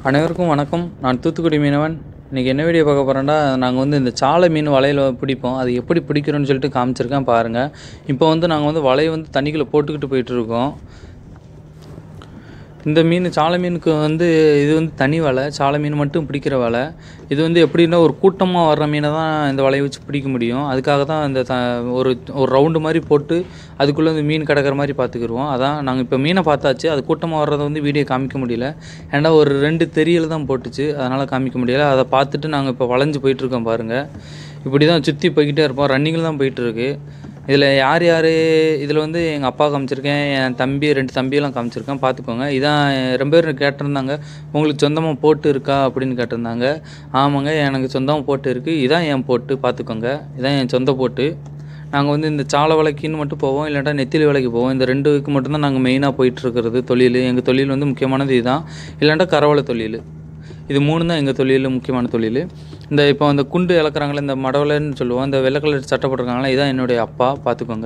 அனைவருக்கும் வணக்கம் நான் தூத்துக்குடி மீனவன் இன்றைக்கி என்ன வீடியோ பார்க்க போகிறேன்னா நாங்கள் வந்து இந்த சாலை மீன் வலையில் பிடிப்போம் அது எப்படி பிடிக்கிறோன்னு சொல்லிட்டு காமிச்சிருக்கேன் பாருங்கள் இப்போ வந்து நாங்கள் வந்து வலையை வந்து தண்ணிக்குள்ளே போட்டுக்கிட்டு போயிட்டுருக்கோம் இந்த மீன் சாலை மீனுக்கு வந்து இது வந்து தனி வலை சாலை மீன் மட்டும் பிடிக்கிற வலை இது வந்து எப்படின்னா ஒரு கூட்டமாக வர்ற மீனை தான் இந்த வலையை வச்சு பிடிக்க முடியும் அதுக்காக தான் இந்த த ஒரு ஒரு ரவுண்டு மாதிரி போட்டு அதுக்குள்ளே வந்து மீன் கிடக்கிற மாதிரி பார்த்துக்கிருவோம் அதான் நாங்கள் இப்போ மீனை பார்த்தாச்சு அது கூட்டமாக வர்றதை வந்து வீடியோ காமிக்க முடியல ஏன்னா ஒரு ரெண்டு தெரியல தான் போட்டுச்சு அதனால் காமிக்க முடியல அதை பார்த்துட்டு நாங்கள் இப்போ வளைஞ்சு போயிட்டுருக்கோம் பாருங்கள் இப்படி தான் சுற்றி போய்கிட்டே இருப்போம் ரன்னிங்கில் தான் போயிட்டுருக்கு இதில் யார் யார் இதில் வந்து எங்கள் அப்பா காமிச்சிருக்கேன் என் தம்பி ரெண்டு தம்பியெல்லாம் காமிச்சிருக்கேன் பார்த்துக்கோங்க இதான் ரொம்ப பேர் கேட்டிருந்தாங்க உங்களுக்கு சொந்தமாக போட்டு இருக்கா அப்படின்னு கேட்டிருந்தாங்க ஆமாங்க எனக்கு சொந்தமாக போட்டு இருக்குது இதான் என் போட்டு பார்த்துக்கோங்க இதான் என் சொந்த போட்டு நாங்கள் வந்து இந்த சாலை வலைக்குன்னு மட்டும் போவோம் இல்லாட்டா நெத்திலி வேலைக்கு போவோம் இந்த ரெண்டுக்கு மட்டும்தான் நாங்கள் மெயினாக போயிட்டுருக்கிறது தொழில் எங்கள் தொழில் வந்து முக்கியமானது இதுதான் இல்லாட்டா கரவலை தொழில் இது மூணு தான் எங்கள் தொழில் முக்கியமான தொழில் இந்த இப்போ அந்த குண்டு இழக்கிறாங்களே இந்த மடவலைன்னு சொல்லுவோம் இந்த வெள்ளை கலர் சட்டை போட்டிருக்காங்களே இதான் என்னுடைய அப்பா பார்த்துக்கோங்க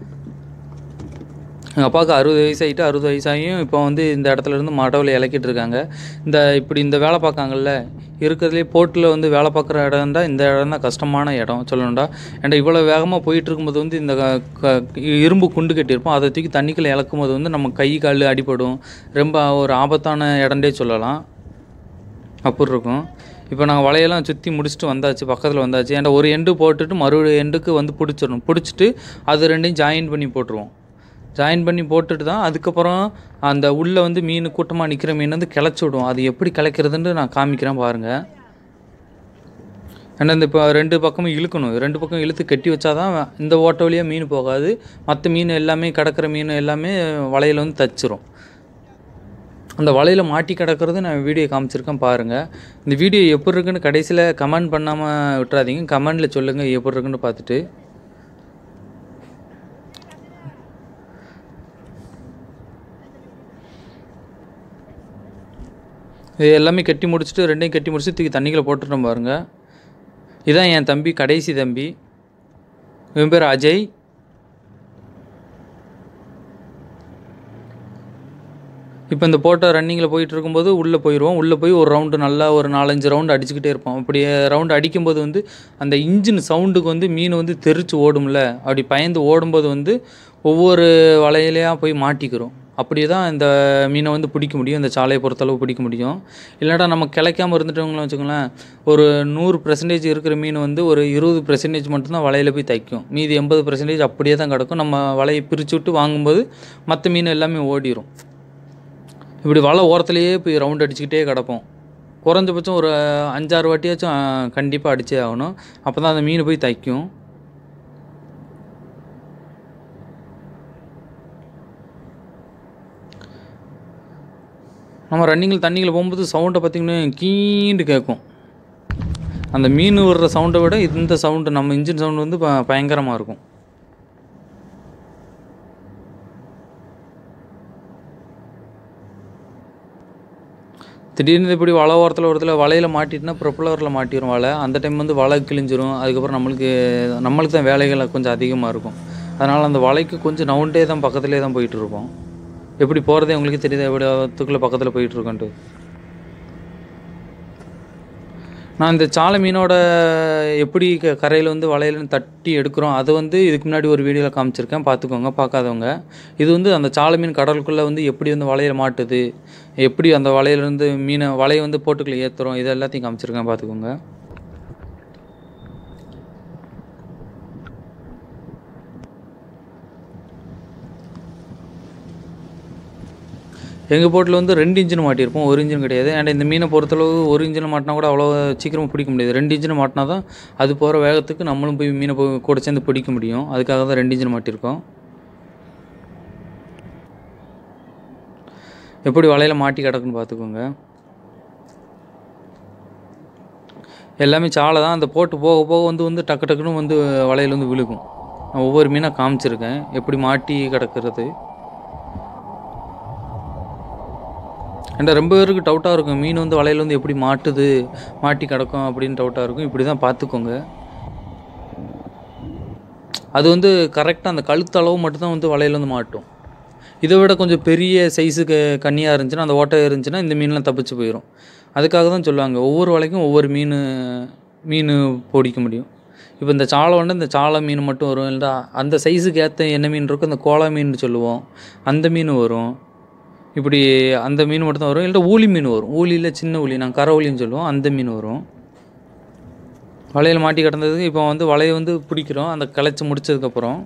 எங்கள் அப்பாவுக்கு அறுபது வயசாகிட்டு அறுபது வயசாகியும் இப்போ வந்து இந்த இடத்துல இருந்து மடவில் இலக்கிட்டு இருக்காங்க இந்த இப்படி இந்த வேலை பார்க்காங்கல்ல இருக்கிறதுலே போட்டில் வந்து வேலை பார்க்குற இடம் தான் இந்த இடம் தான் கஷ்டமான இடம் சொல்லணும்டா ஏன்டா இவ்வளோ வேகமாக போயிட்டு இருக்கும்போது வந்து இந்த க- க- இரும்பு குண்டு கட்டியிருப்போம் அதை தூக்கி தண்ணிக்குள்ளே இழக்கும் போது வந்து நம்ம கை கால் அடிபடும் ரொம்ப ஒரு ஆபத்தான இடம்டே சொல்லலாம் அப்படி இருக்கும் இப்போ நாங்கள் வலையெல்லாம் சுற்றி முடிச்சுட்டு வந்தாச்சு பக்கத்தில் வந்தாச்சு ஏன்டா ஒரு எண்டு போட்டுட்டு மறுபடியும் எண்டுக்கு வந்து பிடிச்சிடணும் பிடிச்சிட்டு அது ரெண்டையும் ஜாயின் பண்ணி போட்டுருவோம் ஜாயின் பண்ணி போட்டுட்டு தான் அதுக்கப்புறம் அந்த உள்ளே வந்து மீன் கூட்டமாக நிற்கிற மீன் வந்து கிளச்சி விடுவோம் அது எப்படி கிளக்கிறதுன்னு நான் காமிக்கிறேன் பாருங்கள் ஏன்னா இந்த இப்போ ரெண்டு பக்கமும் இழுக்கணும் ரெண்டு பக்கம் இழுத்து கட்டி வச்சாதான் இந்த ஓட்ட வழியாக மீன் போகாது மற்ற மீன் எல்லாமே கிடக்கிற மீன் எல்லாமே வலையில் வந்து தச்சிரும் அந்த வலையில் மாட்டி கிடக்கிறது நான் வீடியோ காமிச்சிருக்கேன் பாருங்கள் இந்த வீடியோ எப்படி இருக்குன்னு கடைசியில் கமெண்ட் பண்ணாமல் விட்டுறாதீங்க கமெண்டில் சொல்லுங்கள் எப்படி இருக்குன்னு பார்த்துட்டு இது எல்லாமே கட்டி முடிச்சுட்டு ரெண்டையும் கட்டி முடிச்சுட்டு தூக்கி தண்ணிக்குள்ள போட்டுட்டோம் பாருங்க இதான் என் தம்பி கடைசி தம்பி இவன் பேர் அஜய் இப்போ இந்த போட்டோ ரன்னிங்கில் போயிட்டு இருக்கும்போது உள்ளே போயிடுவோம் உள்ளே போய் ஒரு ரவுண்டு நல்லா ஒரு நாலஞ்சு ரவுண்டு அடிச்சுக்கிட்டே இருப்போம் அப்படி ரவுண்டு அடிக்கும்போது வந்து அந்த இன்ஜின் சவுண்டுக்கு வந்து மீன் வந்து தெரிச்சு ஓடும்ல அப்படி பயந்து ஓடும்போது வந்து ஒவ்வொரு வலையிலையாக போய் மாட்டிக்கிறோம் அப்படி தான் இந்த மீனை வந்து பிடிக்க முடியும் இந்த சாலையை பொறுத்தளவு பிடிக்க முடியும் இல்லைடா நம்ம கிளைக்காமல் இருந்துட்டவங்களும் வச்சுக்கோங்களேன் ஒரு நூறு பெர்சன்டேஜ் இருக்கிற மீன் வந்து ஒரு இருபது பெர்சன்டேஜ் மட்டும்தான் வலையில் போய் தைக்கும் மீதி எண்பது பெர்சன்டேஜ் அப்படியே தான் கிடக்கும் நம்ம வலையை பிரித்து விட்டு வாங்கும்போது மற்ற மீன் எல்லாமே ஓடிரும் இப்படி வலை ஓரத்துலேயே போய் ரவுண்ட் அடிச்சுக்கிட்டே கிடப்போம் குறைஞ்சபட்சம் ஒரு அஞ்சாறு வாட்டியாச்சும் கண்டிப்பாக அடிச்சே ஆகணும் அப்போ தான் அந்த மீன் போய் தைக்கும் நம்ம ரன்னிங்கில் தண்ணியில் போகும்போது சவுண்டை பார்த்திங்கன்னா கீண்டு கேட்கும் அந்த மீன் விடுற சவுண்டை விட இந்த சவுண்டு நம்ம இன்ஜின் சவுண்டு வந்து ப பயங்கரமாக இருக்கும் திடீர்னு இப்படி வலை ஓரத்தில் ஒருத்தில் வலையில் மாட்டிட்டுனா ப்ரொப்பலரில் மாட்டிடும் வலை அந்த டைம் வந்து வலை கிழிஞ்சிரும் அதுக்கப்புறம் நம்மளுக்கு நம்மளுக்கு தான் வேலைகள் கொஞ்சம் அதிகமாக இருக்கும் அதனால் அந்த வலைக்கு கொஞ்சம் நவுண்டே தான் பக்கத்துலேயே தான் போயிட்டு இருப்போம் எப்படி போகிறதே உங்களுக்கு தெரியுது எப்படி அதுக்குள்ளே பக்கத்தில் போயிட்டு இருக்கோன்ட்டு நான் இந்த சாலை மீனோட எப்படி க கரையில் வந்து வலையில தட்டி எடுக்கிறோம் அதை வந்து இதுக்கு முன்னாடி ஒரு வீடியோவில் காமிச்சிருக்கேன் பார்த்துக்கோங்க பார்க்காதவங்க இது வந்து அந்த சாலை மீன் கடலுக்குள்ளே வந்து எப்படி வந்து வலையில் மாட்டுது எப்படி அந்த வலையிலேருந்து மீனை வலையை வந்து போட்டுக்குள்ளே ஏற்றுறோம் இது எல்லாத்தையும் காமிச்சிருக்கேன் பார்த்துக்கோங்க எங்கள் போட்டில் வந்து ரெண்டு இன்ஜின் மாட்டியிருப்போம் ஒரு இன்ஜின் கிடையாது அண்ட் இந்த மீனை பொறுத்தளவு ஒரு இன்ஜின் மாட்டினா கூட அவ்வளோ சீக்கிரமாக பிடிக்க முடியாது ரெண்டு இன்ஜின் மாட்டினா தான் அது போகிற வேகத்துக்கு நம்மளும் போய் மீனை போய் கூட சேர்ந்து பிடிக்க முடியும் அதுக்காக தான் ரெண்டு இன்ஜின் மாட்டியிருக்கோம் எப்படி வலையில் மாட்டி கிடக்குன்னு பார்த்துக்கோங்க எல்லாமே சாலை தான் அந்த போட்டு போக போக வந்து வந்து டக்கு டக்குன்னு வந்து வலையில் வந்து விழுகும் நான் ஒவ்வொரு மீனாக காமிச்சிருக்கேன் எப்படி மாட்டி கிடக்கிறது ஏன்டா ரொம்ப பேருக்கு டவுட்டாக இருக்கும் மீன் வந்து வலையில் வந்து எப்படி மாட்டுது மாட்டி கிடக்கும் அப்படின்னு டவுட்டாக இருக்கும் இப்படி தான் பார்த்துக்கோங்க அது வந்து கரெக்டாக அந்த கழுத்தளவு மட்டும்தான் வந்து வலையில் வந்து மாட்டும் இதை விட கொஞ்சம் பெரிய சைஸுக்கு கன்னியாக இருந்துச்சுன்னா அந்த ஓட்டை இருந்துச்சுன்னா இந்த மீன்லாம் தப்பிச்சு போயிடும் அதுக்காக தான் சொல்லுவாங்க ஒவ்வொரு வலைக்கும் ஒவ்வொரு மீன் மீன் பிடிக்க முடியும் இப்போ இந்த சாலை வந்து இந்த சாலை மீன் மட்டும் வரும் இல்லை அந்த சைஸுக்கு ஏற்ற என்ன மீன் இருக்கோ அந்த கோலா மீன் சொல்லுவோம் அந்த மீன் வரும் இப்படி அந்த மீன் மட்டும் தான் வரும் இல்லை ஊளி மீன் வரும் ஊளியில் சின்ன ஊளி நாங்கள் கரை ஊளின்னு சொல்லுவோம் அந்த மீன் வரும் வலையில் மாட்டி கிடந்ததுக்கு இப்போ வந்து வலையை வந்து பிடிக்கிறோம் அந்த கிளச்சி முடிச்சதுக்கப்புறம்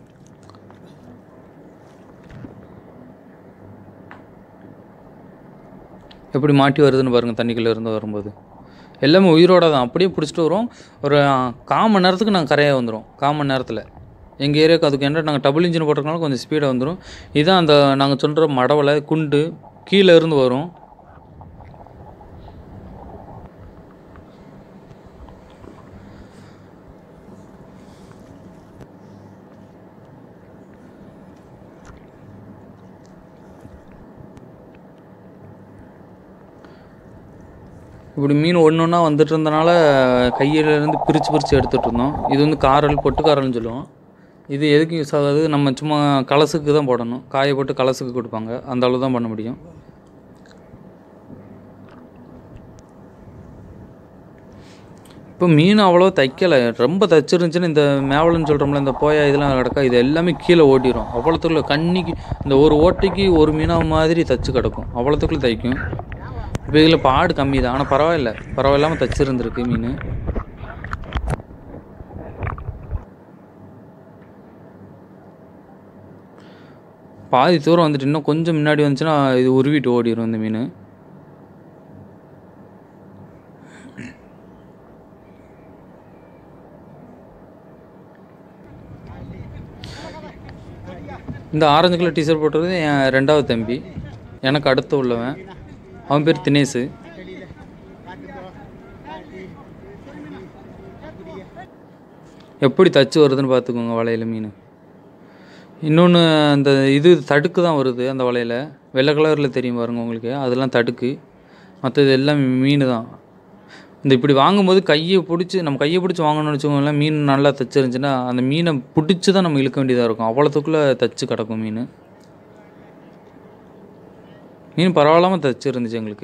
எப்படி மாட்டி வருதுன்னு பாருங்கள் தண்ணிக்குள்ளே இருந்து வரும்போது எல்லாமே உயிரோட தான் அப்படியே பிடிச்சிட்டு வரும் ஒரு கால் மணி நேரத்துக்கு நாங்கள் கரையாக வந்துடும் கால் மணி நேரத்தில் எங்கள் ஏரியாவுக்கு அதுக்கு என்ன நாங்கள் டபுள் இன்ஜின் போட்டிருக்கனால கொஞ்சம் ஸ்பீடாக வந்துடும் இதுதான் அந்த நாங்கள் சொல்கிற மடவலை குண்டு கீழே இருந்து வரும் இப்படி மீன் ஒன்று ஒன்றா வந்துட்டு இருந்தனால கையிலேருந்து பிரித்து பிரித்து எடுத்துகிட்டு இருந்தோம் இது வந்து காரல் பொட்டு காரல்னு சொல்லுவோம் இது எதுக்கு யூஸ் ஆகாது நம்ம சும்மா கலசுக்கு தான் போடணும் காய போட்டு கலசுக்கு கொடுப்பாங்க அந்த அளவு தான் பண்ண முடியும் இப்போ மீன் அவ்வளோ தைக்கலை ரொம்ப தைச்சிருந்துச்சுன்னு இந்த மேவலன்னு சொல்கிறோம்ல இந்த போயா இதெல்லாம் கிடக்கா இது எல்லாமே கீழே ஓட்டிடும் அவ்வளோத்துக்குள்ள கண்ணிக்கு இந்த ஒரு ஓட்டைக்கு ஒரு மீனாக மாதிரி தச்சு கிடக்கும் அவ்வளோத்துக்குள்ள தைக்கும் இப்போ இதில் பாடு கம்மி தான் ஆனால் பரவாயில்ல பரவாயில்லாமல் தச்சிருந்துருக்கு மீன் பாதி தூரம் வந்துட்டு இன்னும் கொஞ்சம் முன்னாடி வந்துச்சுன்னா இது உருவிட்டு ஓடிடும் இந்த மீன் இந்த ஆரஞ்சு கலர் டிஷர்ட் போட்டிருக்கிறது என் ரெண்டாவது தம்பி எனக்கு அடுத்து உள்ளவன் அவன் பேர் தினேஷு எப்படி தச்சு வருதுன்னு பார்த்துக்கோங்க வலையில் மீன் இன்னொன்று அந்த இது தடுக்கு தான் வருது அந்த வலையில் வெள்ளை கலரில் தெரியும் பாருங்க உங்களுக்கு அதெல்லாம் தடுக்கு மற்றது எல்லாம் மீன் தான் இந்த இப்படி வாங்கும்போது கையை பிடிச்சி நம்ம கையை பிடிச்சி வாங்கணும்னு வச்சுக்கோங்களேன் மீன் நல்லா தச்சிருந்துச்சுன்னா அந்த மீனை பிடிச்சி தான் நம்ம இழுக்க வேண்டியதாக இருக்கும் அவ்வளோத்துக்குள்ளே தச்சு கிடக்கும் மீன் மீன் பரவாயில்லாமல் தச்சு இருந்துச்சு எங்களுக்கு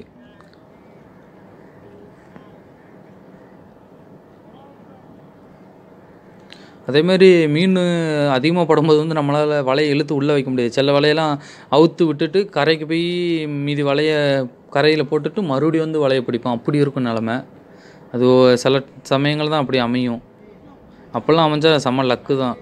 அதேமாரி மீன் அதிகமாக படும்போது வந்து நம்மளால் வலையை இழுத்து உள்ளே வைக்க முடியாது சில வலையெல்லாம் அவுத்து விட்டுட்டு கரைக்கு போய் மீதி வலையை கரையில் போட்டுட்டு மறுபடியும் வந்து வலையை பிடிப்போம் அப்படி இருக்கும் நிலமை அது ஒ- சில சமயங்கள் தான் அப்படி அமையும் அப்போல்லாம் அமைஞ்சா செம்ம லக்கு தான்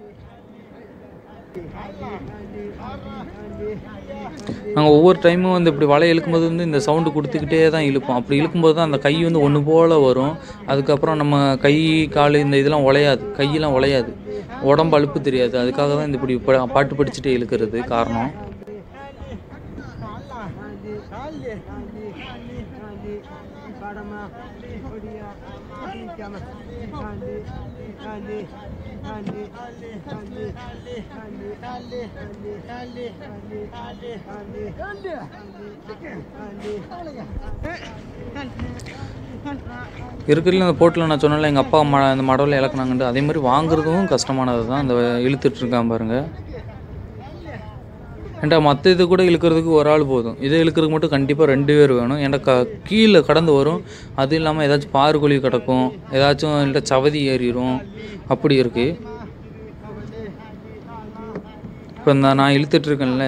நாங்கள் ஒவ்வொரு டைமும் வந்து இப்படி வலையை இழுக்கும்போது வந்து இந்த சவுண்டு கொடுத்துக்கிட்டே தான் இழுப்போம் அப்படி இழுக்கும்போது தான் அந்த கை வந்து ஒன்று போல் வரும் அதுக்கப்புறம் நம்ம கை கால் இந்த இதெல்லாம் உழையாது கையெல்லாம் உழையாது உடம்பு அலுப்பு தெரியாது அதுக்காக தான் இந்த இப்படி பா- பாட்டு படிச்சுட்டே இழுக்கிறது காரணம் இருக்கிறதுல அந்த போட்டில் நான் சொன்னல எங்கள் அப்பா ம அந்த மடவில் இழக்குனாங்கன்ட்டு அதே மாதிரி வாங்குறதும் கஷ்டமானது தான் அந்த இழுத்துட்டு இருக்கான் பாருங்க ஏன்டா மற்ற இது கூட இழுக்கிறதுக்கு ஒரு ஆள் போதும் இதை இழுக்கிறதுக்கு மட்டும் கண்டிப்பாக ரெண்டு பேர் வேணும் ஏன்டா க கீழே கடந்து வரும் அது இல்லாமல் ஏதாச்சும் பாறுகுழி கிடக்கும் ஏதாச்சும் இல்லை சவதி ஏறிடும் அப்படி இருக்குது இப்போ இந்த நான் இழுத்துட்டு இருக்கேன்ல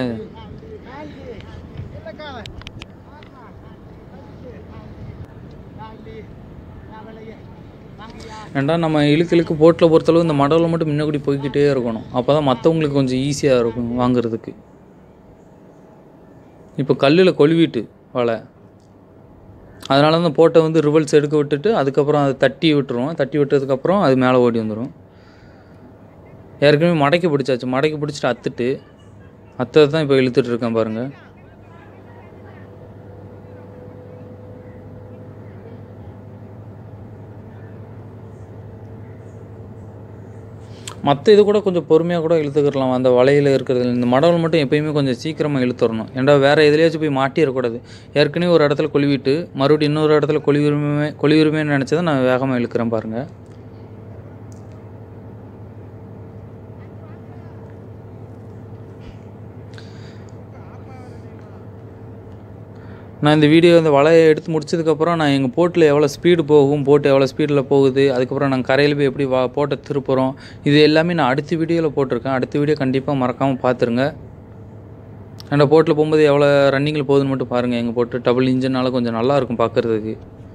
ஏன்டா நம்ம இழுக்கு இழுக்கு போட்டில் பொறுத்தளவு இந்த மடவில் மட்டும் முன்னாடி போய்க்கிட்டே இருக்கணும் அப்போ தான் மற்றவங்களுக்கு கொஞ்சம் ஈஸியாக இருக்கும் வாங்குறதுக்கு இப்போ கல்லில் கொழுவிட்டு வலை அதனால தான் போட்டை வந்து ரிவல்ஸ் எடுக்க விட்டுட்டு அதுக்கப்புறம் அதை தட்டி விட்டுருவோம் தட்டி விட்டதுக்கப்புறம் அது மேலே ஓடி வந்துடும் ஏற்கனவே மடக்கி பிடிச்சாச்சு மடக்கி பிடிச்சிட்டு அத்துட்டு அத்தை தான் இப்போ இழுத்துட்டு இருக்கேன் பாருங்கள் மற்ற இது கூட கொஞ்சம் பொறுமையாக கூட இழுத்துக்கிடலாம் அந்த வலையில் இருக்கிறது இந்த மடவல் மட்டும் எப்பயுமே கொஞ்சம் சீக்கிரமாக இழுத்துறணும் ஏன்டா வேறு எதுலேயாச்சும் போய் மாட்டிடக்கூடாது ஏற்கனவே ஒரு இடத்துல கொழுவிட்டு மறுபடியும் இன்னொரு இடத்துல கொழுவிருமே கொழுவிருமேன்னு நினச்சி தான் நான் வேகமாக இழுக்கிறேன் பாருங்கள் நான் இந்த வீடியோ இந்த வலையை எடுத்து முடிச்சதுக்கப்புறம் நான் எங்கள் போட்டில் எவ்வளோ ஸ்பீடு போகும் போட்டு எவ்வளோ ஸ்பீடில் போகுது அதுக்கப்புறம் நாங்கள் கரையில் போய் எப்படி வா போட்டை திருப்புறோம் இது எல்லாமே நான் அடுத்த வீடியோவில் போட்டிருக்கேன் அடுத்த வீடியோ கண்டிப்பாக மறக்காமல் பார்த்துருங்க அந்த போட்டில் போகும்போது எவ்வளோ ரன்னிங்கில் போகுதுன்னு மட்டும் பாருங்கள் எங்கள் போட்டு டபுள் இன்ஜினால கொஞ்சம் நல்லா இருக்கும் பார்க்குறதுக்கு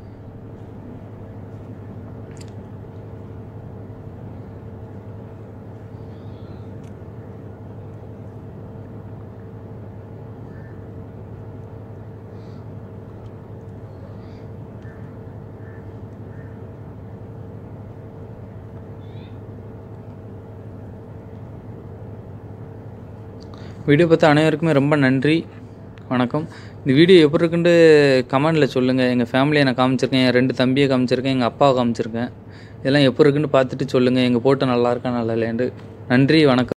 வீடியோ பார்த்த அனைவருக்குமே ரொம்ப நன்றி வணக்கம் இந்த வீடியோ எப்படி இருக்குன்ட்டு கமெண்டில் சொல்லுங்கள் எங்கள் ஃபேமிலியை நான் காமிச்சிருக்கேன் என் ரெண்டு தம்பியை காமிச்சிருக்கேன் எங்கள் அப்பாவை காமிச்சிருக்கேன் இதெல்லாம் எப்படி இருக்குன்னு பார்த்துட்டு சொல்லுங்கள் எங்கள் போட்டு நல்லா இருக்கா நல்லா இல்லையாண்டு நன்றி வணக்கம்